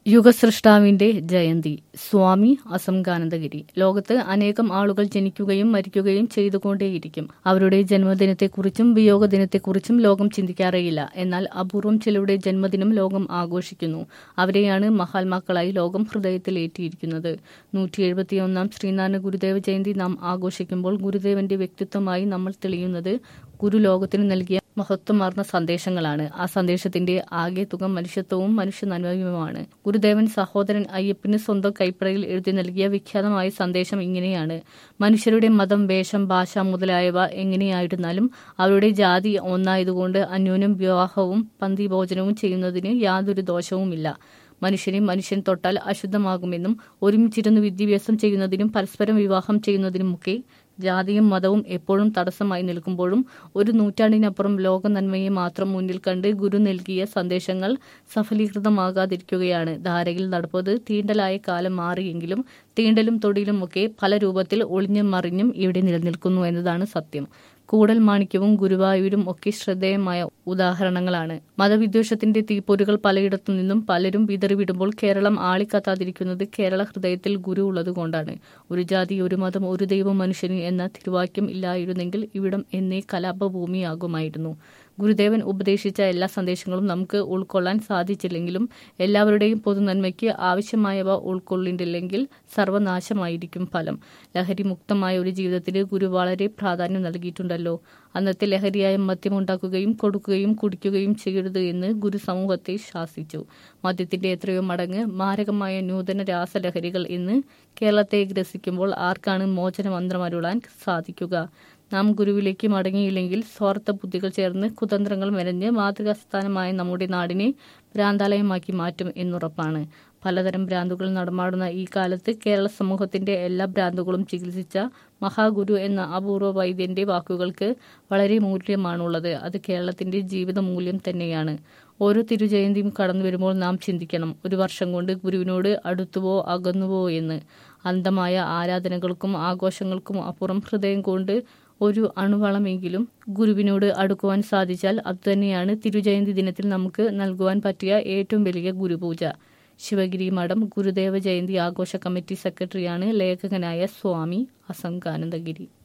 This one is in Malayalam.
യുഗസൃഷ്ടാവിന്റെ ജയന്തി സ്വാമി അസംഗാനന്ദഗിരി ലോകത്ത് അനേകം ആളുകൾ ജനിക്കുകയും മരിക്കുകയും ചെയ്തുകൊണ്ടേയിരിക്കും അവരുടെ ജന്മദിനത്തെക്കുറിച്ചും വിയോഗ ദിനത്തെക്കുറിച്ചും ലോകം ചിന്തിക്കാറേയില്ല എന്നാൽ അപൂർവം ചിലരുടെ ജന്മദിനം ലോകം ആഘോഷിക്കുന്നു അവരെയാണ് മഹാത്മാക്കളായി ലോകം ഹൃദയത്തിലേറ്റിയിരിക്കുന്നത് നൂറ്റി എഴുപത്തിയൊന്നാം ശ്രീനാരായണ ഗുരുദേവ ജയന്തി നാം ആഘോഷിക്കുമ്പോൾ ഗുരുദേവന്റെ വ്യക്തിത്വമായി നമ്മൾ തെളിയുന്നത് ഗുരു ലോകത്തിന് നൽകിയ മഹത്വമാർന്ന സന്ദേശങ്ങളാണ് ആ സന്ദേശത്തിന്റെ ആകെ തുക മനുഷ്യത്വവും മനുഷ്യ നന്മയുമാണ് ഗുരുദേവൻ സഹോദരൻ അയ്യപ്പന് സ്വന്തം കൈപ്പടയിൽ എഴുതി നൽകിയ വിഖ്യാതമായ സന്ദേശം ഇങ്ങനെയാണ് മനുഷ്യരുടെ മതം വേഷം ഭാഷ മുതലായവ എങ്ങനെയായിരുന്നാലും അവരുടെ ജാതി ഒന്നായതുകൊണ്ട് അന്യോന്യം വിവാഹവും പന്തി ഭോജനവും ചെയ്യുന്നതിന് യാതൊരു ദോഷവുമില്ല മനുഷ്യനെ മനുഷ്യൻ തൊട്ടാൽ അശുദ്ധമാകുമെന്നും ഒരുമിച്ചിരുന്ന് വിദ്യാഭ്യാസം ചെയ്യുന്നതിനും പരസ്പരം വിവാഹം ചെയ്യുന്നതിനുമൊക്കെ ജാതിയും മതവും എപ്പോഴും തടസ്സമായി നിൽക്കുമ്പോഴും ഒരു നൂറ്റാണ്ടിനപ്പുറം ലോക നന്മയെ മാത്രം മുന്നിൽ കണ്ട് ഗുരു നൽകിയ സന്ദേശങ്ങൾ സഫലീകൃതമാകാതിരിക്കുകയാണ് ധാരയിൽ നടപ്പത് തീണ്ടലായ കാലം മാറിയെങ്കിലും തീണ്ടലും തൊടിയിലും ഒക്കെ പല രൂപത്തിൽ ഒളിഞ്ഞും മറിഞ്ഞും ഇവിടെ നിലനിൽക്കുന്നു എന്നതാണ് സത്യം കൂടൽ മാണിക്യവും ഗുരുവായൂരും ഒക്കെ ശ്രദ്ധേയമായ ഉദാഹരണങ്ങളാണ് മതവിദ്വേഷത്തിന്റെ തീപ്പൊരുകൾ പലയിടത്തു നിന്നും പലരും വിതറിവിടുമ്പോൾ കേരളം ആളിക്കത്താതിരിക്കുന്നത് കേരള ഹൃദയത്തിൽ ഗുരു ഉള്ളതുകൊണ്ടാണ് ഒരു ജാതി ഒരു മതം ഒരു ദൈവം മനുഷ്യന് എന്ന തിരുവാക്യം ഇല്ലായിരുന്നെങ്കിൽ ഇവിടം എന്നേ കലാപഭൂമിയാകുമായിരുന്നു ഗുരുദേവൻ ഉപദേശിച്ച എല്ലാ സന്ദേശങ്ങളും നമുക്ക് ഉൾക്കൊള്ളാൻ സാധിച്ചില്ലെങ്കിലും എല്ലാവരുടെയും പൊതുനന്മയ്ക്ക് ആവശ്യമായവ ഉൾക്കൊള്ളിണ്ടില്ലെങ്കിൽ സർവനാശമായിരിക്കും ഫലം ലഹരി മുക്തമായ ഒരു ജീവിതത്തിന് ഗുരു വളരെ പ്രാധാന്യം നൽകിയിട്ടുണ്ടല്ലോ അന്നത്തെ ലഹരിയായ മദ്യം ഉണ്ടാക്കുകയും കൊടുക്കുകയും കുടിക്കുകയും ചെയ്യരുത് എന്ന് ഗുരു സമൂഹത്തെ ശാസിച്ചു മദ്യത്തിന്റെ എത്രയോ മടങ്ങ് മാരകമായ നൂതന രാസലഹരികൾ ഇന്ന് കേരളത്തെ ഗ്രസിക്കുമ്പോൾ ആർക്കാണ് മോചനമന്ത്രമരുളാൻ സാധിക്കുക നാം ഗുരുവിലേക്ക് മടങ്ങിയില്ലെങ്കിൽ സ്വാർത്ഥ ബുദ്ധികൾ ചേർന്ന് കുതന്ത്രങ്ങൾ മെനഞ്ഞ് മാതൃകാസ്ഥാനമായ നമ്മുടെ നാടിനെ ഭ്രാന്താലയമാക്കി മാറ്റും എന്നുറപ്പാണ് പലതരം ഭ്രാന്തുകൾ നടമാടുന്ന ഈ കാലത്ത് കേരള സമൂഹത്തിന്റെ എല്ലാ ഭ്രാന്തുകളും ചികിത്സിച്ച മഹാഗുരു എന്ന അപൂർവ വൈദ്യന്റെ വാക്കുകൾക്ക് വളരെ മൂല്യമാണുള്ളത് അത് കേരളത്തിന്റെ ജീവിത മൂല്യം തന്നെയാണ് ഓരോ തിരുജയന്തിയും കടന്നു വരുമ്പോൾ നാം ചിന്തിക്കണം ഒരു വർഷം കൊണ്ട് ഗുരുവിനോട് അടുത്തുവോ അകന്നുവോ എന്ന് അന്ധമായ ആരാധനകൾക്കും ആഘോഷങ്ങൾക്കും അപ്പുറം ഹൃദയം കൊണ്ട് ഒരു അണുവളമെങ്കിലും ഗുരുവിനോട് അടുക്കുവാൻ സാധിച്ചാൽ അതുതന്നെയാണ് തിരുജയന്തി ദിനത്തിൽ നമുക്ക് നൽകുവാൻ പറ്റിയ ഏറ്റവും വലിയ ഗുരുപൂജ ശിവഗിരി മഠം ഗുരുദേവ ജയന്തി ആഘോഷ കമ്മിറ്റി സെക്രട്ടറിയാണ് ലേഖകനായ സ്വാമി അസംഗാനന്ദഗിരി